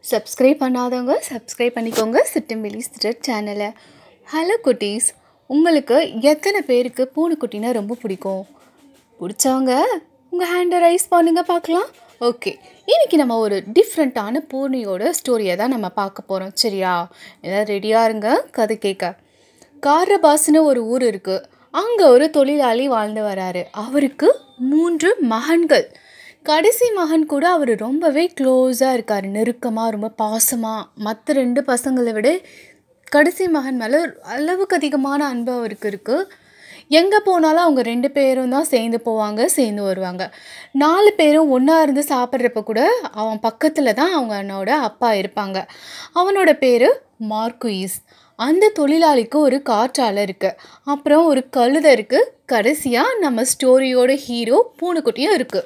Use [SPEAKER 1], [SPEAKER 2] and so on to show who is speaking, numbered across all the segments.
[SPEAKER 1] subscribe பண்ணாதவங்க subscribe பண்ணிக்கோங்க சிட்டிம்பிலி sitter சேனலை ஹலோ குட்டீஸ் உங்களுக்கு எத்தனை பேருக்கு பூனைக்குட்டினா ரொம்ப பிடிக்கும் பிடிச்சவங்க உங்கள் ஹேண்டை ரைஸ் பண்ணுங்க பார்க்கலாம் ஓகே இன்றைக்கி நம்ம ஒரு டிஃப்ரெண்ட்டான பூனையோட ஸ்டோரியை தான் நம்ம பார்க்க போகிறோம் சரியா எல்லாம் ரெடியாக இருங்க கதை கேட்க காரபாஸ்னு ஒரு ஊர் இருக்குது அங்கே ஒரு தொழிலாளி வாழ்ந்து வராரு அவருக்கு மூன்று மகன்கள் கடைசி மகன் கூட அவர் ரொம்பவே க்ளோஸாக இருக்கார் நெருக்கமாக ரொம்ப பாசமாக மற்ற ரெண்டு பசங்களை விட கடைசி மகன் மேலே அளவுக்கு அதிகமான அன்பு அவருக்கு இருக்குது எங்கே போனாலும் அவங்க ரெண்டு பேரும் தான் சேர்ந்து போவாங்க சேர்ந்து வருவாங்க நாலு பேரும் ஒன்றா இருந்து சாப்பிட்றப்ப கூட அவன் பக்கத்தில் தான் அவங்க அண்ணோட அப்பா இருப்பாங்க அவனோட பேர் மார்க்குயிஸ் அந்த தொழிலாளிக்கு ஒரு காற்றாலை இருக்குது அப்புறம் ஒரு கழுதை இருக்குது கடைசியாக நம்ம ஸ்டோரியோட ஹீரோ பூனைக்குட்டியும் இருக்குது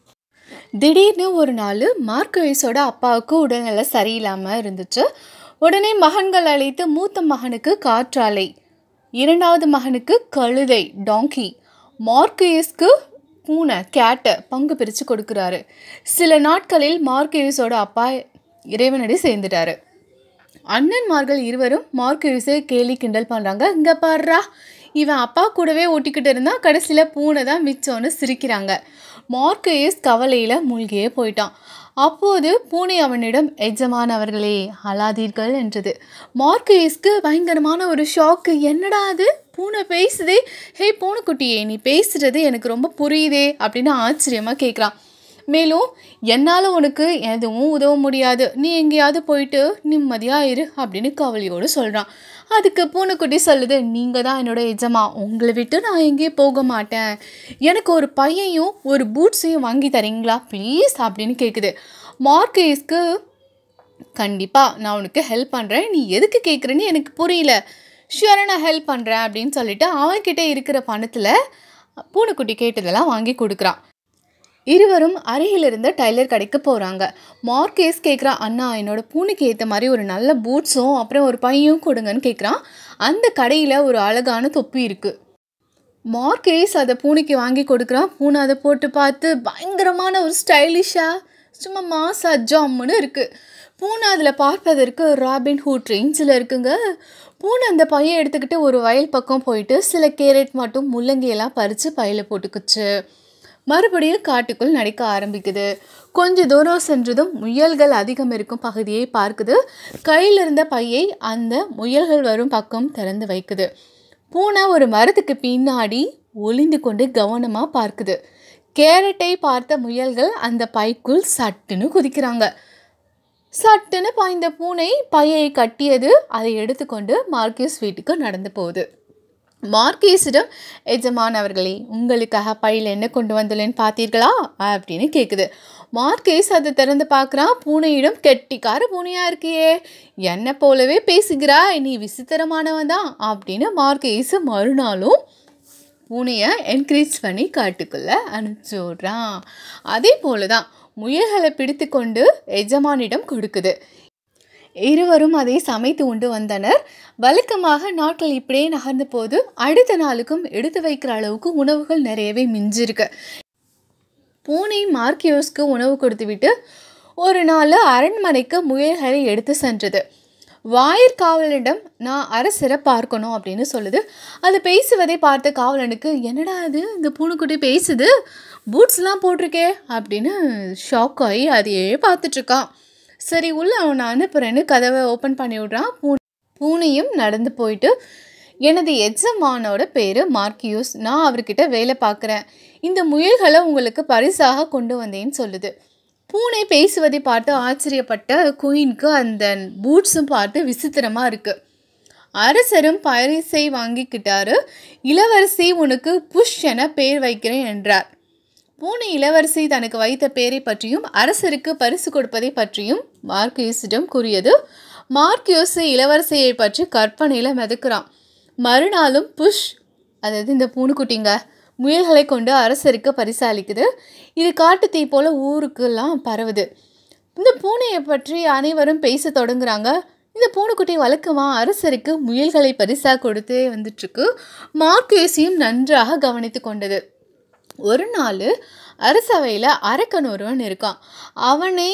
[SPEAKER 1] திடீர்னு ஒரு நாள் மார்க்குயிஸோட அப்பாவுக்கு உடல்நிலை சரியில்லாமல் இருந்துச்சு உடனே மகன்கள் அழைத்து மூத்த மகனுக்கு காற்றாலை இரண்டாவது மகனுக்கு கழுதை டாங்கி மார்க்குயிஸ்க்கு பூனை கேட்டை பங்கு பிரித்து கொடுக்குறாரு சில நாட்களில் மார்க்குயிஸோட அப்பா இறைவனடி சேர்ந்துட்டாரு அண்ணன்மார்கள் இருவரும் மார்க்குவிஸை கேலி கிண்டல் பண்ணுறாங்க இங்கே பாடுறா இவன் அப்பா கூடவே ஓட்டிக்கிட்டு இருந்தால் கடைசியில் பூனை தான் மிச்சம்னு சிரிக்கிறாங்க மார்க்குயிஸ் கவலையில் மூழ்கியே போயிட்டான் அப்போது பூனை அவனிடம் எஜமானவர்களே அழாதீர்கள் என்றது மார்க்குயிஸ்க்கு பயங்கரமான ஒரு ஷாக்கு என்னடா அது பூனை பேசுதே ஹே பூனைக்குட்டியே நீ பேசுறது எனக்கு ரொம்ப புரியுதே அப்படின்னு ஆச்சரியமாக கேட்குறான் மேலும் என்னால் உனக்கு எதுவும் உதவ முடியாது நீ எங்கேயாவது போயிட்டு நிம்மதியாக இரு அப்படின்னு கவலையோடு சொல்கிறான் அதுக்கு பூனைக்குட்டி சொல்லுது நீங்கள் தான் என்னோட எஜமா உங்களை விட்டு நான் எங்கேயும் போக மாட்டேன் எனக்கு ஒரு பையையும் ஒரு பூட்ஸையும் வாங்கி தரீங்களா ப்ளீஸ் அப்படின்னு கேட்குது மார்க்கேஸ்க்கு கண்டிப்பாக நான் உனக்கு ஹெல்ப் பண்ணுறேன் நீ எதுக்கு கேட்குறேன்னு எனக்கு புரியல ஷுவராக நான் ஹெல்ப் பண்ணுறேன் அப்படின்னு சொல்லிட்டு அவன்கிட்ட இருக்கிற பணத்தில் பூனைக்குட்டி கேட்டதெல்லாம் வாங்கி கொடுக்குறான் இருவரும் அருகில் இருந்த டைலர் கடைக்கு போகிறாங்க மார்க்கேஸ் கேட்குறான் அண்ணா என்னோட பூனைக்கு ஏற்ற மாதிரி ஒரு நல்ல பூட்ஸும் அப்புறம் ஒரு பையும் கொடுங்கன்னு கேட்குறான் அந்த கடையில் ஒரு அழகான தொப்பி இருக்குது மார்க்கேஸ் அதை பூனைக்கு வாங்கி கொடுக்குறான் பூனை அதை போட்டு பார்த்து பயங்கரமான ஒரு ஸ்டைலிஷாக சும்மா மாசா ஜாம்னு இருக்குது பூனை அதில் பார்ப்பதற்கு ராபின் ஹூட் ரேஞ்சில் இருக்குங்க பூனை அந்த பையன் எடுத்துக்கிட்டு ஒரு வயல் பக்கம் போயிட்டு சில கேரட் மட்டும் முள்ளங்கியெல்லாம் பறித்து பையில் போட்டுக்குச்சு மறுபடியும் காட்டுக்குள் நடக்க ஆரம்பிக்குது கொஞ்ச தூரம் சென்றதும் முயல்கள் அதிகம் இருக்கும் பகுதியை பார்க்குது கையில் இருந்த பையை அந்த முயல்கள் வரும் பக்கம் திறந்து வைக்குது பூனை ஒரு மரத்துக்கு பின்னாடி ஒளிந்து கொண்டு கவனமாக பார்க்குது கேரட்டை பார்த்த முயல்கள் அந்த பைக்குள் சட்டுன்னு குதிக்கிறாங்க சட்டுன்னு பாய்ந்த பூனை பையை கட்டியது அதை எடுத்துக்கொண்டு மார்க்கியூஸ் வீட்டுக்கு நடந்து போகுது மார்க்கேஸிடம் எஜமான் அவர்களே உங்களுக்காக பையில் என்ன கொண்டு வந்துள்ளேன்னு பார்த்தீர்களா அப்படின்னு கேட்குது மார்க்கேஸ் அதை திறந்து பார்க்குறான் பூனையிடம் கெட்டிக்கார பூனையாக இருக்கியே என்னை போலவே பேசுகிறாய் நீ விசித்திரமானவன் தான் அப்படின்னு மார்க்கேஸ் மறுநாளும் பூனையை என்கரேஜ் பண்ணி காட்டுக்குள்ளே அனுப்பிச்சி விட்றான் அதே போல தான் முயல்களை பிடித்து கொண்டு எஜமானிடம் கொடுக்குது இருவரும் அதை சமைத்து உண்டு வந்தனர் வழக்கமாக நாட்கள் இப்படியே நகர்ந்த போது அடுத்த நாளுக்கும் எடுத்து வைக்கிற அளவுக்கு உணவுகள் நிறையவே மிஞ்சிருக்கு பூனை மார்க்கியோஸ்க்கு உணவு கொடுத்துவிட்டு ஒரு நாள் அரண்மனைக்கு முயல்களை எடுத்து சென்றது வாயிற் காவலனிடம் நான் அரசரை பார்க்கணும் அப்படின்னு சொல்லுது அது பேசுவதை பார்த்த காவலனுக்கு என்னடா அது இந்த பூனைக்குட்டி பேசுது பூட்ஸ்லாம் போட்டிருக்கே அப்படின்னு ஷாக் ஆகி அதையே பார்த்துட்ருக்கான் சரி உள்ள அவனை அனுப்புகிறேன்னு கதவை ஓப்பன் பண்ணி விட்றான் பூ பூனையும் நடந்து போயிட்டு எனது எஜமானோட பேர் மார்க்கியூஸ் நான் அவர்கிட்ட வேலை பார்க்குறேன் இந்த முயல்களை உங்களுக்கு பரிசாக கொண்டு வந்தேன்னு சொல்லுது பூனை பேசுவதை பார்த்து ஆச்சரியப்பட்ட குயினுக்கு அந்த பூட்ஸும் பார்த்து விசித்திரமாக இருக்குது அரசரும் பரிசை வாங்கிக்கிட்டாரு இளவரசி உனக்கு புஷ் என பேர் வைக்கிறேன் என்றார் பூனை இளவரசி தனக்கு வைத்த பேரை பற்றியும் அரசருக்கு பரிசு கொடுப்பதை பற்றியும் மார்க்கியூஸிடம் கூறியது மார்க்கியூஸ் இளவரசியை பற்றி கற்பனையில் மிதக்கிறான் மறுநாளும் புஷ் அதாவது இந்த பூனைக்குட்டிங்க முயல்களை கொண்டு அரசருக்கு பரிசளிக்குது இது காட்டுத்தீ போல் ஊருக்கெல்லாம் பரவுது இந்த பூனையை பற்றி அனைவரும் பேச தொடங்குறாங்க இந்த பூனைக்குட்டி வழக்கமாக அரசருக்கு முயல்களை பரிசாக கொடுத்தே வந்துட்டுருக்கு மார்க்கியூஸையும் நன்றாக கவனித்து கொண்டது ஒரு நாள் அரசவையில் அரக்கன் ஒருவன் இருக்கான் அவனை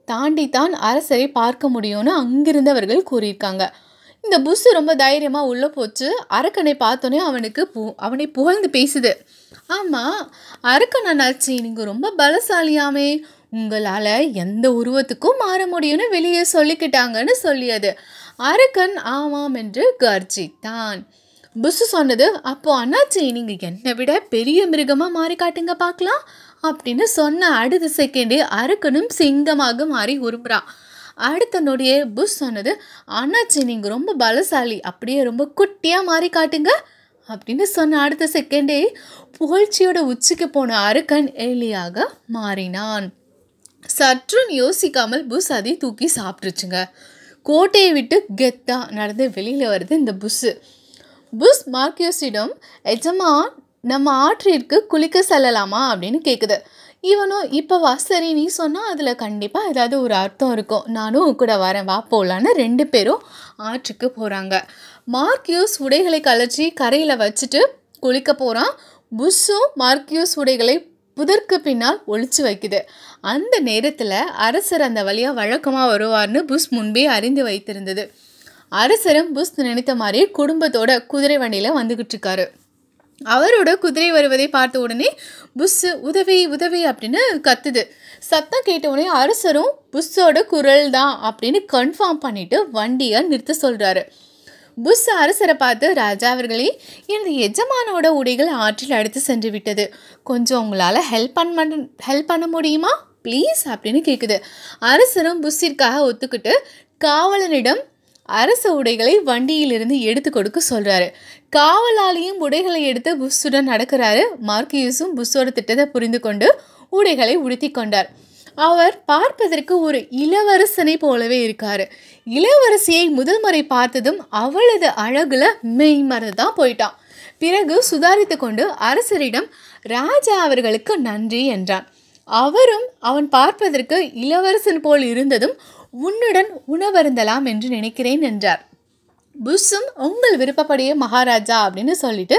[SPEAKER 1] தாண்டித்தான் அரசரை பார்க்க முடியும்னு அங்கிருந்தவர்கள் கூறியிருக்காங்க இந்த புஸ்ஸு ரொம்ப தைரியமாக உள்ளே போச்சு அரக்கனை பார்த்தோன்னே அவனுக்கு பு அவனை புகழ்ந்து பேசுது ஆமாம் அரக்கன் அண்ணாச்சி நீங்கள் ரொம்ப பலசாலியாமே உங்களால் எந்த உருவத்துக்கும் மாற முடியும்னு வெளியே சொல்லிக்கிட்டாங்கன்னு சொல்லியது அரக்கன் ஆமாம் என்று கர்ஜித்தான் புஸ்ஸு சொன்னது அப்போ அண்ணாச்சி நீங்கள் என்னை விட பெரிய மிருகமாக மாறி காட்டுங்க பார்க்கலாம் அப்படின்னு சொன்ன அடுத்த செகண்டே அரக்கனும் சிங்கமாக மாறி உருமுறான் அடுத்த நொடியே புஷ் சொன்னது அண்ணாச்சி நீங்கள் ரொம்ப பலசாலி அப்படியே ரொம்ப குட்டியாக மாறி காட்டுங்க அப்படின்னு சொன்ன அடுத்த செகண்டே புகழ்ச்சியோட உச்சிக்கு போன அரக்கன் எலியாக மாறினான் சற்றும் யோசிக்காமல் புஷ் அதை தூக்கி சாப்பிட்டுருச்சுங்க கோட்டையை விட்டு கெத்தா நடந்து வெளியில் வருது இந்த புஷ்ஷு புஷ் மார்க்கியோஸிடம் எஜமா நம்ம ஆற்றிற்கு குளிக்க செல்லலாமா அப்படின்னு கேட்குது இவனும் இப்போ வா சரி நீ சொன்னால் அதில் கண்டிப்பாக ஏதாவது ஒரு அர்த்தம் இருக்கும் நானும் உன் கூட வரேன் வா போகலான்னு ரெண்டு பேரும் ஆற்றுக்கு போகிறாங்க மார்க்கியூஸ் உடைகளை கலைச்சி கரையில் வச்சுட்டு குளிக்க போகிறான் புஷ்ஷும் மார்க்கியூஸ் உடைகளை புதற்கு பின்னால் ஒளிச்சு வைக்குது அந்த நேரத்தில் அரசர் அந்த வழியாக வழக்கமாக வருவார்னு புஷ் முன்பே அறிந்து வைத்திருந்தது அரசரும் புஷ் நினைத்த மாதிரி குடும்பத்தோட குதிரை வண்டியில் வந்துக்கிட்டு இருக்காரு அவரோட குதிரை வருவதை பார்த்த உடனே புஷ்ஷு உதவி உதவி அப்படின்னு கத்துது சத்தம் கேட்ட உடனே அரசரும் புஷ்ஷோட குரல் தான் அப்படின்னு கன்ஃபார்ம் பண்ணிட்டு வண்டியை நிறுத்த சொல்கிறாரு புஷ் அரசரை பார்த்து ராஜா அவர்களே எனது எஜமானோட உடைகள் ஆற்றில் அடித்து சென்று விட்டது கொஞ்சம் உங்களால் ஹெல்ப் பண்ண ஹெல்ப் பண்ண முடியுமா ப்ளீஸ் அப்படின்னு கேட்குது அரசரும் புஷ்ஷிற்காக ஒத்துக்கிட்டு காவலனிடம் அரச உடைகளை வண்டியிலிருந்து எடுத்து கொடுக்க சொல்கிறாரு காவலாளியும் உடைகளை எடுத்து புஷ்ஷுடன் நடக்கிறாரு மார்க்கியூஸும் புஷ்ஷோட திட்டத்தை புரிந்து கொண்டு உடைகளை உடுத்தி கொண்டார் அவர் பார்ப்பதற்கு ஒரு இளவரசனை போலவே இருக்காரு இளவரசியை முதல் முறை பார்த்ததும் அவளது அழகுல மெய் மறந்துதான் போயிட்டான் பிறகு சுதாரித்து கொண்டு அரசரிடம் ராஜா அவர்களுக்கு நன்றி என்றான் அவரும் அவன் பார்ப்பதற்கு இளவரசன் போல் இருந்ததும் உன்னுடன் உணவருந்தலாம் என்று நினைக்கிறேன் என்றார் புஷ்ஷும் உங்கள் விருப்பப்படியே மகாராஜா அப்படின்னு சொல்லிட்டு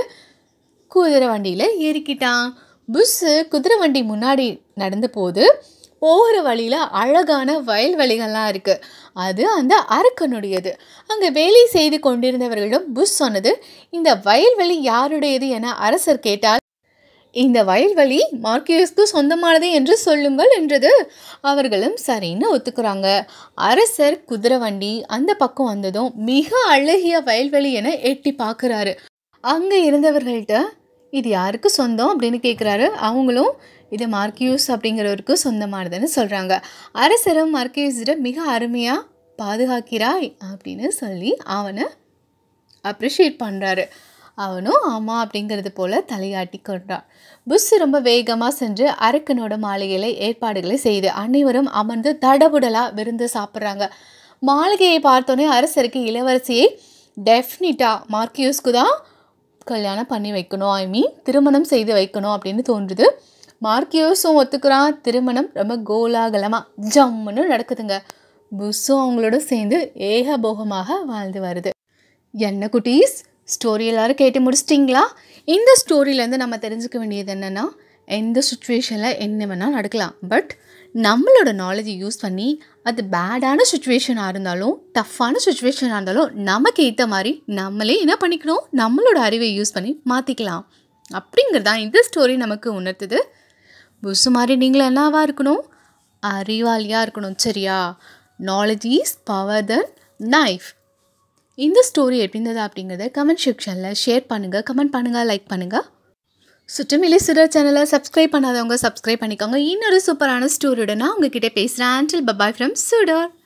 [SPEAKER 1] குதிரை வண்டியில் ஏறிக்கிட்டான் புஷ்ஷு குதிரை வண்டி முன்னாடி நடந்த போது போகிற வழியில் அழகான வயல்வெளிகள்லாம் இருக்குது அது அந்த அரக்கனுடையது அங்கே வேலை செய்து கொண்டிருந்தவர்களிடம் புஷ் சொன்னது இந்த வயல்வெளி யாருடையது என அரசர் கேட்டால் இந்த வயல்வெளி மார்க்கியஸ்க்கு சொந்தமானது என்று சொல்லுங்கள் என்றது அவர்களும் சரின்னு ஒத்துக்கிறாங்க அரசர் குதிரை வண்டி அந்த பக்கம் வந்ததும் மிக அழகிய வயல்வெளி என எட்டி பார்க்குறாரு அங்கே இருந்தவர்கள்ட்ட இது யாருக்கு சொந்தம் அப்படின்னு கேட்குறாரு அவங்களும் இது மார்க்கியூஸ் அப்படிங்கிறவருக்கு சொந்தமானதுன்னு சொல்கிறாங்க அரசரும் மார்க்கியூஸிட மிக அருமையாக பாதுகாக்கிறாய் அப்படின்னு சொல்லி அவனை அப்ரிஷியேட் பண்ணுறாரு அவனும் ஆமாம் அப்படிங்கிறது போல தலையாட்டி கொண்டான் புஷ் ரொம்ப வேகமாக சென்று அரக்கனோட மாளிகையில் ஏற்பாடுகளை செய்து அனைவரும் அமர்ந்து தடபுடலாக விருந்து சாப்பிட்றாங்க மாளிகையை பார்த்தோன்னே அரசருக்கு இளவரசியை டெஃபினிட்டாக மார்க்கியூஸ்க்கு தான் கல்யாணம் பண்ணி வைக்கணும் ஐ மீன் திருமணம் செய்து வைக்கணும் அப்படின்னு தோன்றுது மார்க்கியோஸும் ஒத்துக்கிறான் திருமணம் ரொம்ப கோலாகலமாக ஜம்முன்னு நடக்குதுங்க புஷ்ஷும் அவங்களோட சேர்ந்து ஏகபோகமாக வாழ்ந்து வருது என்ன குட்டீஸ் ஸ்டோரி எல்லாரும் கேட்டு முடிச்சிட்டிங்களா இந்த ஸ்டோரியிலேருந்து நம்ம தெரிஞ்சுக்க வேண்டியது என்னென்னா எந்த சுச்சுவேஷனில் என்ன வேணால் நடக்கலாம் பட் நம்மளோட நாலேஜை யூஸ் பண்ணி அது பேடான சுச்சுவேஷனாக இருந்தாலும் டஃப்பான சுச்சுவேஷனாக இருந்தாலும் நமக்கு ஏற்ற மாதிரி நம்மளே என்ன பண்ணிக்கணும் நம்மளோட அறிவை யூஸ் பண்ணி மாற்றிக்கலாம் அப்படிங்கிறது தான் இந்த ஸ்டோரி நமக்கு உணர்த்துது புஷு மாதிரி நீங்களும் என்னவா இருக்கணும் அறிவாளியாக இருக்கணும் சரியா நாலேஜ் இஸ் பவர் தன் நைஃப் இந்த ஸ்டோரி எப்படி இருந்தது அப்படிங்கிறத கமெண்ட் செக்ஷனில் ஷேர் பண்ணுங்கள் கமெண்ட் பண்ணுங்கள் லைக் பண்ணுங்கள் சுற்றுமிலி சுடர் சேனலை சப்ஸ்கிரைப் பண்ணாதவங்க சப்ஸ்கிரைப் பண்ணிக்கோங்க இன்னொரு சூப்பரான ஸ்டோரியோட நான் உங்ககிட்ட பேசுகிறேன் ஆண்டில் பபாய் ஃப்ரம் சுடர்